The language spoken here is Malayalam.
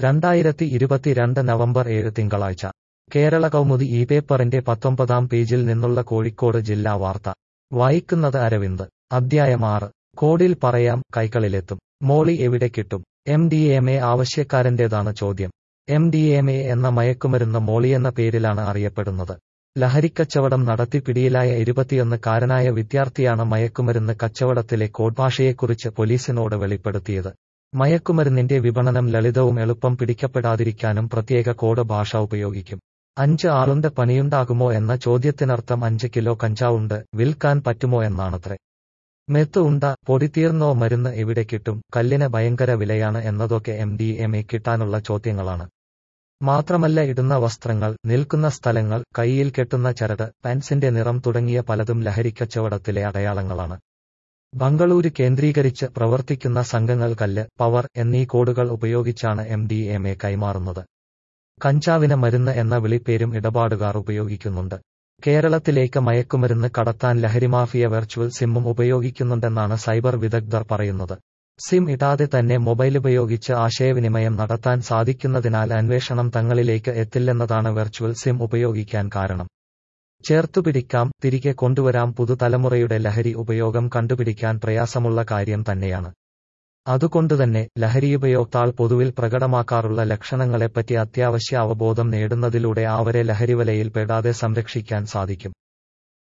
രണ്ടായിരത്തി ഇരുപത്തിരണ്ട് നവംബർ ഏഴ് തിങ്കളാഴ്ച കേരള കൗമുദി ഈ പേപ്പറിന്റെ പത്തൊമ്പതാം പേജിൽ നിന്നുള്ള കോഴിക്കോട് ജില്ലാ വാർത്ത വായിക്കുന്നത് അരവിന്ദ് അധ്യായം ആറ് കോഡിൽ പറയാം കൈകളിലെത്തും മോളി എവിടെ കിട്ടും എം ഡി എം എ ആവശ്യക്കാരന്റേതാണ് ചോദ്യം എം ഡി എം എ എന്ന മയക്കുമരുന്ന് മോളിയെന്ന പേരിലാണ് അറിയപ്പെടുന്നത് ലഹരിക്കച്ചവടം നടത്തി പിടിയിലായ ഇരുപത്തിയൊന്നുകാരനായ വിദ്യാർത്ഥിയാണ് മയക്കുമരുന്ന് കച്ചവടത്തിലെ കോഡ് ഭാഷയെക്കുറിച്ച് പോലീസിനോട് വെളിപ്പെടുത്തിയത് മയക്കുമരുന്നിന്റെ വിപണനം ലളിതവും എളുപ്പം പിടിക്കപ്പെടാതിരിക്കാനും പ്രത്യേക കോഡ് ഭാഷ ഉപയോഗിക്കും അഞ്ച് ആളുണ്ട് പണിയുണ്ടാകുമോ എന്ന ചോദ്യത്തിനർത്ഥം അഞ്ച് കിലോ കഞ്ചാവുണ്ട് വിൽക്കാൻ പറ്റുമോ എന്നാണത്രേ മെത്ത് ഉണ്ട പൊടി തീർന്നോ മരുന്ന് എവിടെ കിട്ടും കല്ലിന് ഭയങ്കര വിലയാണ് എന്നതൊക്കെ എം ഡി എം എ കിട്ടാനുള്ള ചോദ്യങ്ങളാണ് മാത്രമല്ല ഇടുന്ന വസ്ത്രങ്ങൾ നിൽക്കുന്ന സ്ഥലങ്ങൾ കൈയിൽ കെട്ടുന്ന ചരട് പാൻസിന്റെ നിറം തുടങ്ങിയ പലതും ലഹരിക്കച്ചവടത്തിലെ അടയാളങ്ങളാണ് ബംഗളൂരു കേന്ദ്രീകരിച്ച് പ്രവർത്തിക്കുന്ന സംഘങ്ങൾ കല്ല് പവർ എന്നീ കോഡുകൾ ഉപയോഗിച്ചാണ് എം ഡി എം എ കൈമാറുന്നത് കഞ്ചാവിന് മരുന്ന് എന്ന വിളിപ്പേരും ഇടപാടുകാർ ഉപയോഗിക്കുന്നുണ്ട് കേരളത്തിലേക്ക് മയക്കുമരുന്ന് കടത്താൻ ലഹരിമാഫിയ വെർച്വൽ സിമ്മും ഉപയോഗിക്കുന്നുണ്ടെന്നാണ് സൈബർ വിദഗ്ധർ പറയുന്നത് സിം ഇടാതെ തന്നെ മൊബൈൽ ഉപയോഗിച്ച് ആശയവിനിമയം നടത്താൻ സാധിക്കുന്നതിനാൽ അന്വേഷണം തങ്ങളിലേക്ക് എത്തില്ലെന്നതാണ് വെർച്വൽ സിം ഉപയോഗിക്കാൻ കാരണം ചേർത്തുപിടിക്കാം തിരികെ കൊണ്ടുവരാം പുതുതലമുറയുടെ ലഹരി ഉപയോഗം കണ്ടുപിടിക്കാൻ പ്രയാസമുള്ള കാര്യം തന്നെയാണ് അതുകൊണ്ടുതന്നെ ലഹരിയുപയോക്താൾ പൊതുവിൽ പ്രകടമാക്കാറുള്ള ലക്ഷണങ്ങളെപ്പറ്റി അത്യാവശ്യ അവബോധം നേടുന്നതിലൂടെ അവരെ ലഹരിവലയിൽ പെടാതെ സംരക്ഷിക്കാൻ സാധിക്കും